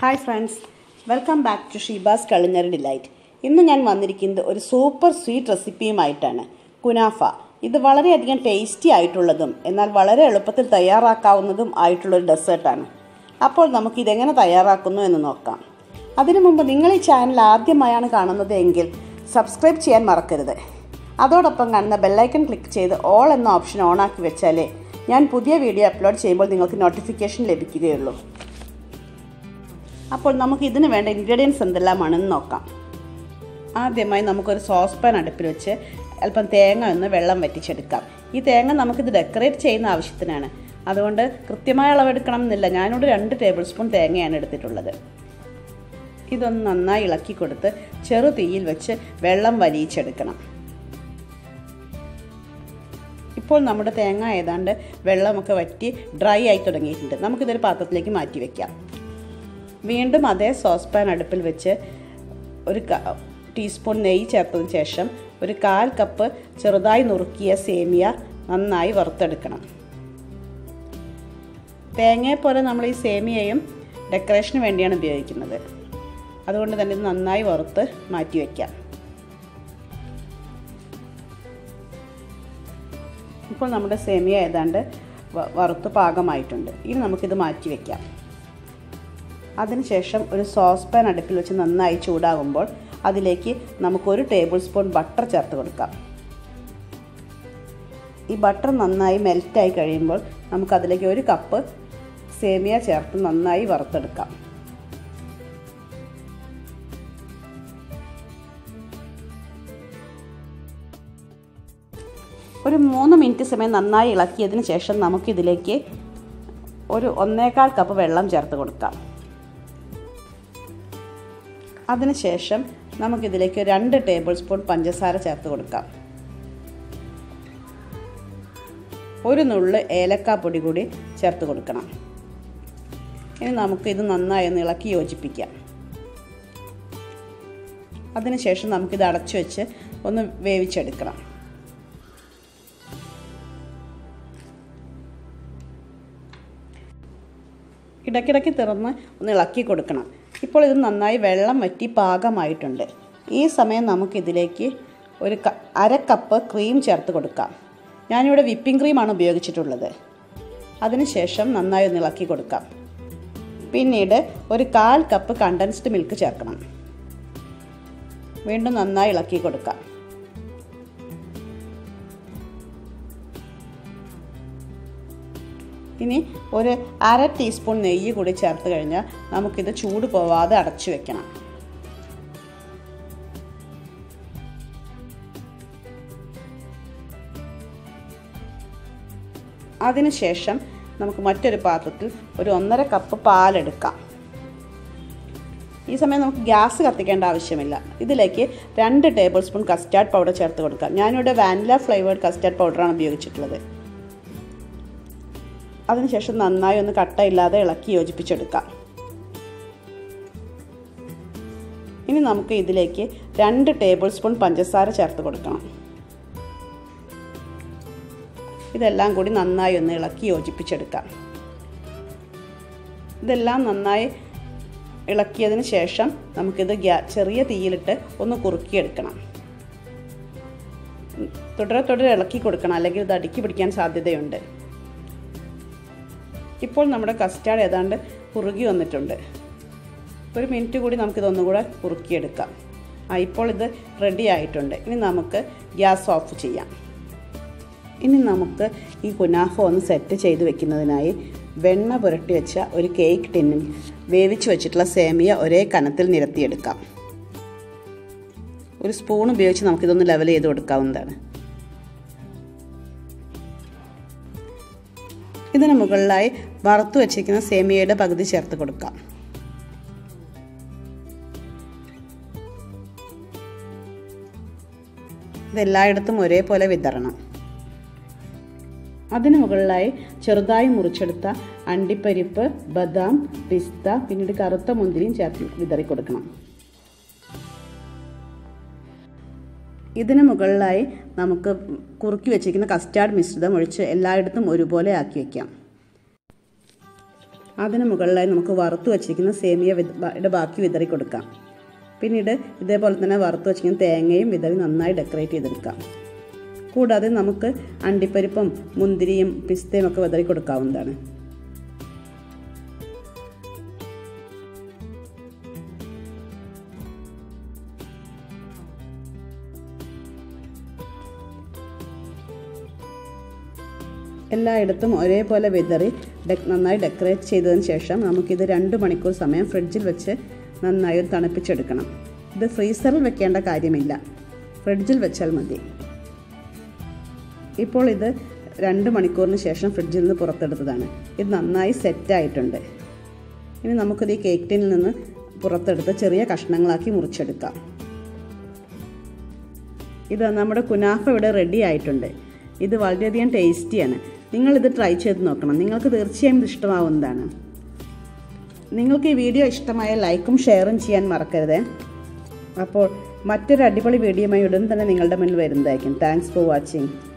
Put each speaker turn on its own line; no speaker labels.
hi friends welcome back to Sheeba's culinary delight ഇന്ന് ഞാൻ വന്നിരിക്കുന്നത് ഒരു സൂപ്പർ സ്വീറ്റ് റെസിപ്പിയുമായിട്ടാണ് കുനാഫ ഇത് വളരെയധികം ടേസ്റ്റി ആയിട്ടുള്ളതും എന്നാൽ വളരെ എളുപ്പത്തിൽ തയ്യാറാക്കാവുന്നതും ആയിട്ടുള്ളൊരു ഡെസേർട്ടാണ് അപ്പോൾ നമുക്ക് ഇതെങ്ങനെ തയ്യാറാക്കുന്നു എന്ന് നോക്കാം അതിനു മുമ്പ് നിങ്ങൾ ഈ ചാനൽ ആദ്യമായാണ് കാണുന്നത് എങ്കിൽ സബ്സ്ക്രൈബ് ചെയ്യാൻ മറക്കരുത് അതോടൊപ്പം കാണുന്ന ബെല്ലൈക്കൺ ക്ലിക്ക് ചെയ്ത് ഓൾ എന്ന ഓപ്ഷൻ ഓണാക്കി വെച്ചാലേ ഞാൻ പുതിയ വീഡിയോ അപ്ലോഡ് ചെയ്യുമ്പോൾ നിങ്ങൾക്ക് നോട്ടിഫിക്കേഷൻ ലഭിക്കുകയുള്ളൂ അപ്പോൾ നമുക്ക് ഇതിന് വേണ്ട ഇൻഗ്രീഡിയൻസ് എന്തെല്ലാമാണെന്ന് നോക്കാം ആദ്യമായി നമുക്കൊരു സോസ് പാൻ അടുപ്പിൽ വെച്ച് അല്പം തേങ്ങ ഒന്ന് വെള്ളം വറ്റിച്ചെടുക്കാം ഈ തേങ്ങ നമുക്കിത് ഡെക്കറേറ്റ് ചെയ്യുന്ന ആവശ്യത്തിനാണ് അതുകൊണ്ട് കൃത്യമായ അളവെടുക്കണം എന്നില്ല ഞാനിവിടെ രണ്ട് ടേബിൾ സ്പൂൺ തേങ്ങയാണ് എടുത്തിട്ടുള്ളത് ഇതൊന്ന് നന്നായി ഇളക്കി കൊടുത്ത് ചെറു തീയിൽ വെച്ച് വെള്ളം വലിയിച്ചെടുക്കണം ഇപ്പോൾ നമ്മുടെ തേങ്ങ ഏതാണ്ട് വെള്ളമൊക്കെ വറ്റി ഡ്രൈ ആയി തുടങ്ങിയിട്ടുണ്ട് നമുക്കിതൊരു പാത്രത്തിലേക്ക് മാറ്റി വയ്ക്കാം വീണ്ടും അതേ സോസ് പാൻ അടുപ്പിൽ വെച്ച് ഒരു ടീസ്പൂൺ നെയ്യ് ചേർത്തതിന് ശേഷം ഒരു കാൽ കപ്പ് ചെറുതായി നുറുക്കിയ സേമിയ നന്നായി വറുത്തെടുക്കണം തേങ്ങയെ പോലെ നമ്മൾ ഈ സേമിയയും ഡെക്കറേഷന് വേണ്ടിയാണ് ഉപയോഗിക്കുന്നത് അതുകൊണ്ട് തന്നെ ഇത് നന്നായി വറുത്ത് മാറ്റി വയ്ക്കാം ഇപ്പോൾ നമ്മുടെ സേമിയ ഏതാണ്ട് വറുത്ത് പാകമായിട്ടുണ്ട് ഇനി നമുക്കിത് മാറ്റി വയ്ക്കാം അതിനുശേഷം ഒരു സോസ് പാൻ അടുപ്പിൽ വെച്ച് നന്നായി ചൂടാകുമ്പോൾ അതിലേക്ക് നമുക്കൊരു ടേബിൾ സ്പൂൺ ബട്ടർ ചേർത്ത് കൊടുക്കാം ഈ ബട്ടർ നന്നായി മെൽറ്റായി കഴിയുമ്പോൾ നമുക്കതിലേക്ക് ഒരു കപ്പ് സേമിയ ചേർത്ത് നന്നായി വറുത്തെടുക്കാം ഒരു മൂന്ന് മിനിറ്റ് സമയം നന്നായി ഇളക്കിയതിന് ശേഷം നമുക്കിതിലേക്ക് ഒരു ഒന്നേകാൽ കപ്പ് വെള്ളം ചേർത്ത് കൊടുക്കാം അതിനുശേഷം നമുക്കിതിലേക്ക് രണ്ട് ടേബിൾ സ്പൂൺ പഞ്ചസാര ചേർത്ത് കൊടുക്കാം ഒരു നുള്ള് ഏലക്കാപ്പൊടി കൂടി ചേർത്ത് കൊടുക്കണം ഇനി നമുക്കിത് നന്നായി ഒന്ന് ഇളക്കി യോജിപ്പിക്കാം അതിനുശേഷം നമുക്കിത് അടച്ചു വെച്ച് ഒന്ന് വേവിച്ചെടുക്കണം ഇടയ്ക്കിടയ്ക്ക് തുറന്ന് ഒന്ന് ഇളക്കി കൊടുക്കണം ഇപ്പോൾ ഇത് നന്നായി വെള്ളം വറ്റി പാകമായിട്ടുണ്ട് ഈ സമയം നമുക്കിതിലേക്ക് ഒരു ക അര കപ്പ് ക്രീം ചേർത്ത് കൊടുക്കാം ഞാനിവിടെ വിപ്പിംഗ് ക്രീമാണ് ഉപയോഗിച്ചിട്ടുള്ളത് അതിനുശേഷം നന്നായി ഒന്ന് ഇളക്കി കൊടുക്കാം പിന്നീട് ഒരു കാൽ കപ്പ് കണ്ടൻസ്ഡ് മിൽക്ക് ചേർക്കണം വീണ്ടും നന്നായി ഇളക്കി കൊടുക്കാം ഇനി ഒരു അര ടീസ്പൂൺ നെയ്യ് കൂടി ചേർത്ത് കഴിഞ്ഞാൽ നമുക്കിത് ചൂട് പോവാതെ അടച്ചു വെക്കണം അതിനുശേഷം നമുക്ക് മറ്റൊരു പാത്രത്തിൽ ഒരു ഒന്നര കപ്പ് പാലെടുക്കാം ഈ സമയം നമുക്ക് ഗ്യാസ് കത്തിക്കേണ്ട ആവശ്യമില്ല ഇതിലേക്ക് രണ്ട് ടേബിൾ സ്പൂൺ കസ്റ്റാർഡ് പൗഡർ ചേർത്ത് കൊടുക്കാം ഞാനിവിടെ വാനില ഫ്ലേവേർഡ് കസ്റ്റാർഡ് പൗഡറാണ് ഉപയോഗിച്ചിട്ടുള്ളത് അതിനുശേഷം നന്നായി ഒന്ന് കട്ടയില്ലാതെ ഇളക്കി യോജിപ്പിച്ചെടുക്കാം ഇനി നമുക്ക് ഇതിലേക്ക് രണ്ട് ടേബിൾ സ്പൂൺ പഞ്ചസാര ചേർത്ത് കൊടുക്കണം ഇതെല്ലാം കൂടി നന്നായി ഒന്ന് ഇളക്കി യോജിപ്പിച്ചെടുക്കാം ഇതെല്ലാം നന്നായി ഇളക്കിയതിന് ശേഷം നമുക്കിത് ഗ്യാ ചെറിയ തീയിലിട്ട് ഒന്ന് കുറുക്കിയെടുക്കണം തുടരെ തുടരെ ഇളക്കി കൊടുക്കണം അല്ലെങ്കിൽ ഇത് അടുക്കി പിടിക്കാൻ സാധ്യതയുണ്ട് ഇപ്പോൾ നമ്മുടെ കസ്റ്റാർഡ് ഏതാണ്ട് കുറുകി വന്നിട്ടുണ്ട് ഒരു മിനിറ്റ് കൂടി നമുക്കിതൊന്നുകൂടെ കുറുക്കിയെടുക്കാം ആ ഇപ്പോൾ ഇത് റെഡി ആയിട്ടുണ്ട് ഇനി നമുക്ക് ഗ്യാസ് ഓഫ് ചെയ്യാം ഇനി നമുക്ക് ഈ കുനാഫ ഒന്ന് സെറ്റ് ചെയ്ത് വെക്കുന്നതിനായി വെണ്ണ പുരട്ടി വെച്ച ഒരു കേക്ക് ടിന്നിൽ വേവിച്ച് വെച്ചിട്ടുള്ള സേമിയ ഒരേ കനത്തിൽ നിരത്തിയെടുക്കാം ഒരു സ്പൂൺ ഉപയോഗിച്ച് നമുക്കിതൊന്ന് ലെവൽ ചെയ്ത് കൊടുക്കാവുന്നതാണ് ഇതിന് മുകളിലായി വറുത്തു വെച്ചിരിക്കുന്ന സേമിയയുടെ പകുതി ചേർത്ത് കൊടുക്കാം ഇതെല്ലായിടത്തും ഒരേപോലെ വിതറണം അതിന് മുകളിലായി ചെറുതായി മുറിച്ചെടുത്ത അണ്ടിപ്പരിപ്പ് ബദാം പിസ്ത പിന്നീട് കറുത്ത മുന്തിരിയും ചേർത്ത് വിതറി കൊടുക്കണം ഇതിന് മുകളിലായി നമുക്ക് കുറുക്കി വെച്ചിരിക്കുന്ന കസ്റ്റാർഡ് മിശ്രിതം ഒഴിച്ച് എല്ലായിടത്തും ഒരുപോലെ ആക്കി വയ്ക്കാം അതിന് മുകളിലായി നമുക്ക് വറുത്ത് വച്ചിരിക്കുന്ന സേമിയ വിത ബാക്കി വിതറി കൊടുക്കാം പിന്നീട് ഇതേപോലെ തന്നെ വറുത്ത് വച്ചിരിക്കുന്ന തേങ്ങയും വിതറി നന്നായി ഡെക്കറേറ്റ് ചെയ്തെടുക്കാം കൂടാതെ നമുക്ക് അണ്ടിപ്പരിപ്പും മുന്തിരിയും പിസ്തയും ഒക്കെ വിതറി കൊടുക്കാവുന്നതാണ് എല്ലായിടത്തും ഒരേപോലെ വിതറി നന്നായി ഡെക്കറേറ്റ് ചെയ്തതിന് ശേഷം നമുക്കിത് രണ്ട് മണിക്കൂർ സമയം ഫ്രിഡ്ജിൽ വെച്ച് നന്നായി ഒന്ന് തണുപ്പിച്ചെടുക്കണം ഇത് ഫ്രീസറിൽ വെക്കേണ്ട കാര്യമില്ല ഫ്രിഡ്ജിൽ വെച്ചാൽ മതി ഇപ്പോൾ ഇത് രണ്ട് മണിക്കൂറിന് ശേഷം ഫ്രിഡ്ജിൽ നിന്ന് പുറത്തെടുത്തതാണ് ഇത് നന്നായി സെറ്റായിട്ടുണ്ട് ഇനി നമുക്കിത് ഈ കേക്ക് ടിന്നിൽ നിന്ന് പുറത്തെടുത്ത് ചെറിയ കഷ്ണങ്ങളാക്കി മുറിച്ചെടുക്കാം ഇത് നമ്മുടെ കുനാഫ ഇവിടെ റെഡി ആയിട്ടുണ്ട് ഇത് വളരെയധികം ടേസ്റ്റിയാണ് നിങ്ങളിത് ട്രൈ ചെയ്ത് നോക്കണം നിങ്ങൾക്ക് തീർച്ചയായും ഇത് ഇഷ്ടമാവുന്നതാണ് നിങ്ങൾക്ക് ഈ വീഡിയോ ഇഷ്ടമായ ലൈക്കും ഷെയറും ചെയ്യാൻ മറക്കരുത് അപ്പോൾ മറ്റൊരു അടിപൊളി വീഡിയോയുമായി ഉടൻ തന്നെ നിങ്ങളുടെ മുന്നിൽ വരുന്നതായിരിക്കും താങ്ക്സ് ഫോർ വാച്ചിങ്